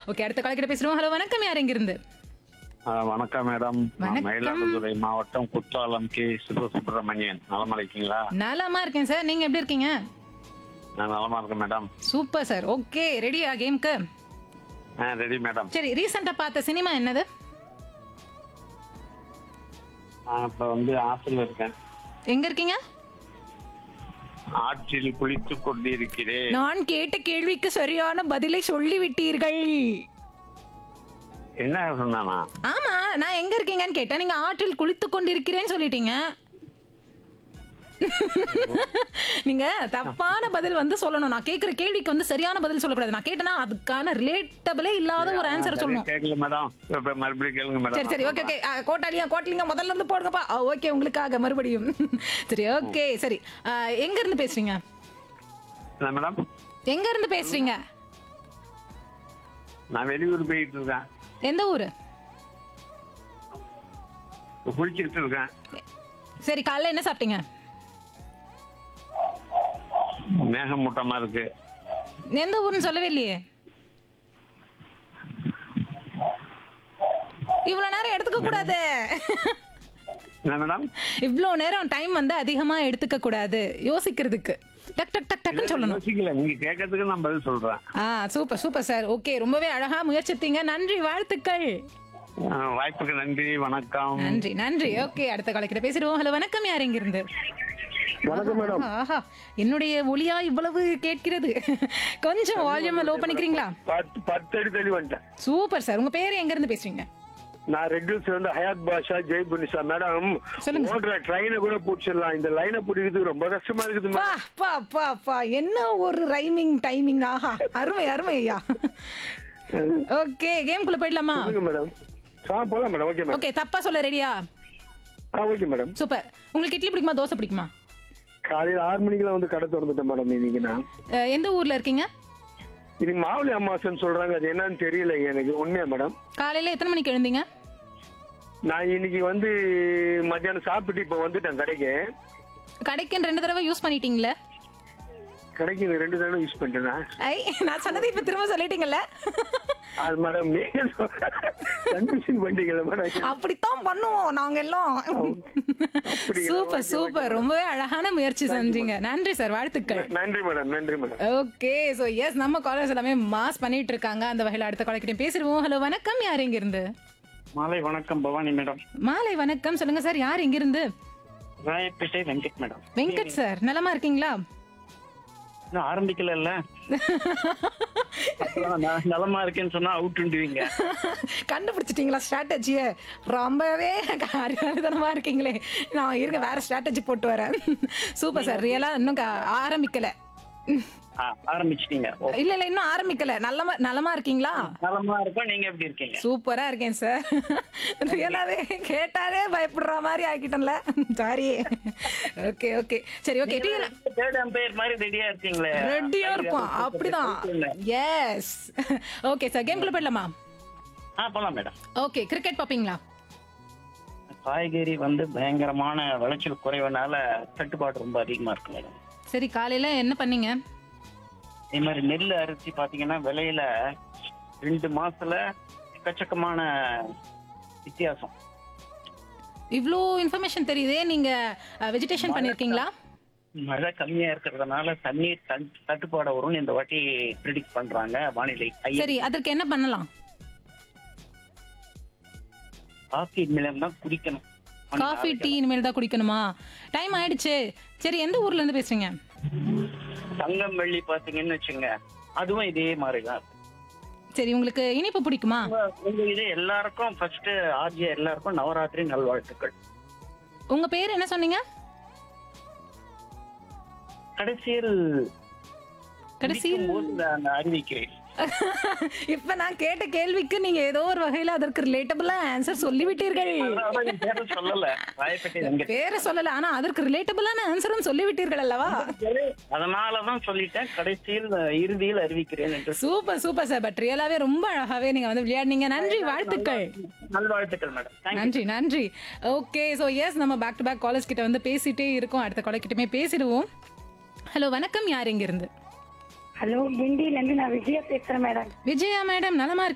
Okay அடுத்த கால் கிட்ட பேசுறோம் ஹலோ வணக்கம் யார் எங்கிருந்து ஆ, வணக்கம் மேடம் நான் வணக்கம். மயிலாடுதுறை மாவட்டம் குற்றாலம் கே சிவசுப்பிரமணியன் நலமா இருக்கீங்களா நலமா இருக்கேன் சார் நீங்க எப்படி இருக்கீங்க நான் நலமா இருக்கேன் மேடம் சூப்பர் சார் ஓகே ரெடியா கேம்க்கு ஆ ரெடி மேடம் சரி ரீசெண்டா பார்த்த சினிமா என்னது நான் இப்ப வந்து ஆற்றில் இருக்கேன் எங்க இருக்கீங்க ஆற்றில் குளித்துக் கொண்டிருக்கிறேன் நான் கேட்ட கேள்விக்கு சரியான பதிலை சொல்லிவிட்டீர்கள் என்ன சொன்னானா ஆமா நான் எங்க இருக்கீங்கன்னு கேட்டேன் நீங்க ஆற்றில் குளித்து கொண்டிருக்கிறேன்னு சொல்லிட்டீங்க நீங்க தப்பான பதில் வந்து சொல்லணும் நான் கேக்குற கேள்விக்கு வந்து சரியான பதில் சொல்லக்கூடாது நான் கேட்டேன்னா அதுக்கான ரிலேட்டபிளே இல்லாத ஒரு ஆன்சர் சொல்லணும் கேட்கல மேடம் இப்ப மறுபடியும் கேளுங்க மேடம் சரி சரி ஓகே ஓகே கோட்டாலியா கோட்டலிங்க முதல்ல இருந்து போடுங்கப்பா ஓகே உங்களுக்காக மறுபடியும் சரி ஓகே சரி ஆ, எங்க இருந்து பேசுறீங்க என்ன மேடம் எங்க இருந்து பேசுறீங்க நான் வெளியூர் போயிட்டு இருக்கேன் எந்த ஊரு இப்ப குளிச்சுக்கிட்டு இருக்கேன் சரி காலைல என்ன சாப்பிட்டீங்க மேகமூட்டமா இருக்கு எந்த ஊருன்னு சொல்லவே இல்லையே இவ்வளவு நேரம் எடுத்துக்க கூடாது என்ன மேடம் இவ்வளவு நேரம் டைம் வந்து அதிகமா எடுத்துக்க கூடாது யோசிக்கிறதுக்கு டக் டக் டக் டக்னு சொல்லணும் யோசிக்கல நீங்க கேட்கறதுக்கு நான் பதில் சொல்றேன் ஆ சூப்பர் சூப்பர் சார் ஓகே ரொம்பவே அழகா முயற்சித்தீங்க நன்றி வாழ்த்துக்கள் ஆ, வாய்ப்புக்கு நன்றி வணக்கம் நன்றி நன்றி ஓகே அடுத்த காலக்கிட்ட பேசிடுவோம் ஹலோ வணக்கம் யார் எங்க இருந்து வணக்கம் மேடம் ஆஹா என்னுடைய ஒளியா இவ்வளவு கேட்கிறது கொஞ்சம் வால்யூம் லோ பண்ணிக்கிறீங்களா பத்து பத்து அடி தள்ளி வந்துட்டேன் சூப்பர் சார் உங்க பேர் எங்க இருந்து பேசுறீங்க நான் ரெட் ஹில்ஸ் வந்து ஹயாத் பாஷா ஜெய் புனிஷா மேடம் சொல்லுங்க. ஓடுற ட்ரெயினை கூட பிடிச்சிடலாம் இந்த லைனை பிடிக்கிறதுக்கு ரொம்ப கஷ்டமா இருக்குது பா பா பா பா என்ன ஒரு ரைமிங் டைமிங் ஆஹா அருமை அருமை ஐயா ஓகே கேம்குள்ள போயிடலாமா சொல்லுங்க மேடம் ஆ போலாம் மேடம் ஓகே மேடம் ஓகே தப்பா சொல்ல ரெடியா ஆ ஓகே மேடம் சூப்பர் உங்களுக்கு இட்லி பிடிக்குமா தோசை பிடிக்குமா காலையில ஆறு மணிக்கெல்லாம் வந்து கடை திறந்துட்டேன் மேடம் இன்னைக்கு நான் அஹ், எந்த ஊர்ல இருக்கீங்க இன்னைக்கு மாவுளி அம்மாசன் சொல்றாங்க அது என்னன்னு தெரியல எனக்கு உண்மையா மேடம் காலையில எத்தனை மணிக்கு எழுந்தீங்க நான் இன்னைக்கு வந்து மத்தியானம் சாப்பிட்டு இப்போ வந்துட்டேன் கடைக்கு கடைக்கு ரெண்டு தடவை யூஸ் பண்ணிட்டீங்களே கடைக்கு இந்த ரெண்டு தடவை யூஸ் பண்ணிட்டேன் ஐ நான் சொன்னதை இப்ப திரும்ப சொல்லிட்டீங்கல்ல அது மேடம் நீங்க கன்ஃபியூஷன் பண்ணிட்டீங்களா மேடம் அப்படித்தான் பண்ணுவோம் நாங்க எல்லாம் அப்படியா? சூப்பர் சூப்பர் ரொம்பவே அழகான முயற்சி செஞ்சீங்க நன்றி சார் வாழ்த்துக்கள் நன்றி மேடம் நன்றி மேடம் ஓகே சோ எஸ் நம்ம காலர்ஸ் எல்லாமே மாஸ் பண்ணிட்டு இருக்காங்க அந்த வகையில அடுத்த காலக்கிட்ட பேசிடுவோம் ஹலோ வணக்கம் யார் எங்க இருந்து மாலை வணக்கம் பவானி மேடம் மாலை வணக்கம் சொல்லுங்க சார் யார் எங்க இருந்து ராயப்பேட்டை வெங்கட் மேடம் வெங்கட் சார் நலமா இருக்கீங்களா இன்னும் ஆரம்பிக்கல இல்ல நலமா இருக்கேன்னு சொன்னா அவுட்டுண்டுவீங்க கண்டுபிடிச்சிட்டீங்களா ஸ்ட்ராட்டஜிய ரொம்பவே அறிவாளித்தனமா இருக்கீங்களே நான் இருக்க வேற ஸ்ட்ராட்டஜி போட்டு வரேன் சூப்பர் சார் ரியலா இன்னும் க- ஆரம்பிக்கல ஆ, ஆரம்பிச்சிட்டீங்க ஓ, இல்ல இல்ல இன்னும் ஆரம்பிக்கல நல்லமா நலமா இருக்கீங்களா நலமா இருக்கோம் நீங்க எப்படி இருக்கீங்க சூப்பரா இருக்கேன் சார் ரியலாவே கேட்டாலே பயப்படுற மாதிரி ஆக்கிட்டேன்ல சாரி ஓகே ஓகே சரி ஓகே டீ தேர்ட் அம்பையர் மாதிரி ரெடியா இருக்கீங்களே ரெடியா இருப்போம் அப்படிதான் எஸ் ஓகே சார் கேம்குள்ள போயிடலாமா ஆ போலாம் மேடம் ஓகே கிரிக்கெட் பாப்பீங்களா காய்கறி வந்து பயங்கரமான விளைச்சல் குறைவுனால தட்டுப்பாடு ரொம்ப அதிகமா இருக்கு மேடம் சரி காலையில என்ன பண்ணீங்க இதே மாதிரி நெல் அரிசி பாத்தீங்கன்னா விலையில ரெண்டு மாசத்துல எக்கச்சக்கமான வித்தியாசம் இவ்ளோ இன்ஃபர்மேஷன் தெரியுதே நீங்க வெஜிடேஷன் பண்ணிருக்கீங்களா மழை கம்மியா இருக்கிறதுனால தண்ணீர் தட்- தட்டுப்பாடு வரும்னு இந்த வாட்டி ப்ரிடிக்ட் பண்றாங்க வானிலை ஐயா சரி அதற்கு என்ன பண்ணலாம் காஃபி இனிமேல் தான் குடிக்கணும் காஃபி டீ இனிமேல் தான் குடிக்கணுமா டைம் ஆயிடுச்சு சரி எந்த ஊர்ல இருந்து பேசுறீங்க தங்கம் வெள்ளி பாத்தீங்கன்னு வச்சுங்க அதுவும் இதே மாதிரி தான் சரி உங்களுக்கு இனிப்பு பிடிக்குமா உங்க- உங்க இது எல்லாருக்கும் ஃபர்ஸ்ட் ஆர்ஜி எல்லாருக்கும் நவராத்திரி நல்வாழ்த்துக்கள் உங்க பேர் என்ன சொன்னீங்க கடைசியில் கடைசியில் முடிக்கும் போது நான் அறிவிக்கிறேன் இப்ப நான் கேட்ட கேள்விக்கு நீங்க ஏதோ ஒரு வகையில அதற்கு ரிலேட்டபிளா ஆன்சர் சொல்லிவிட்டீர்கள் அதான் என் பேரை சொல்லல ராயப்பேட்டை வெங்கட் பேரை சொல்லல ஆனா அதற்கு ரிலேட்டபிளான ஆன்சரும் சொல்லிவிட்டீர்கள் அல்லவா அதனாலதான் சொல்லிட்டேன் கடைசியில் அஹ், இறுதியில் அறிவிக்கிறேன் என்று சூப்பர் சூப்பர் சார் பட் ரியலாவே ரொம்ப அழகாவே நீங்க வந்து விளையாடுனீங்க நன்றி வாழ்த்துக்கள் நல்வாழ்த்துக்கள் மேடம் தேங்க்யூ நன்றி நன்றி ஓகே ஸோ எஸ் நம்ம பேக் டு பேக் காலேஜ் கிட்ட வந்து பேசிட்டே இருக்கோம் அடுத்த காலேஜ் கிட்டமே பேசிடுவோம் ஹலோ வணக்கம் யார் இங்க இருந்து ஹலோ கிண்டில இருந்து நான் விஜயா பேசுறேன் மேடம் விஜயா மேடம் நலமா இருக்கீங்களா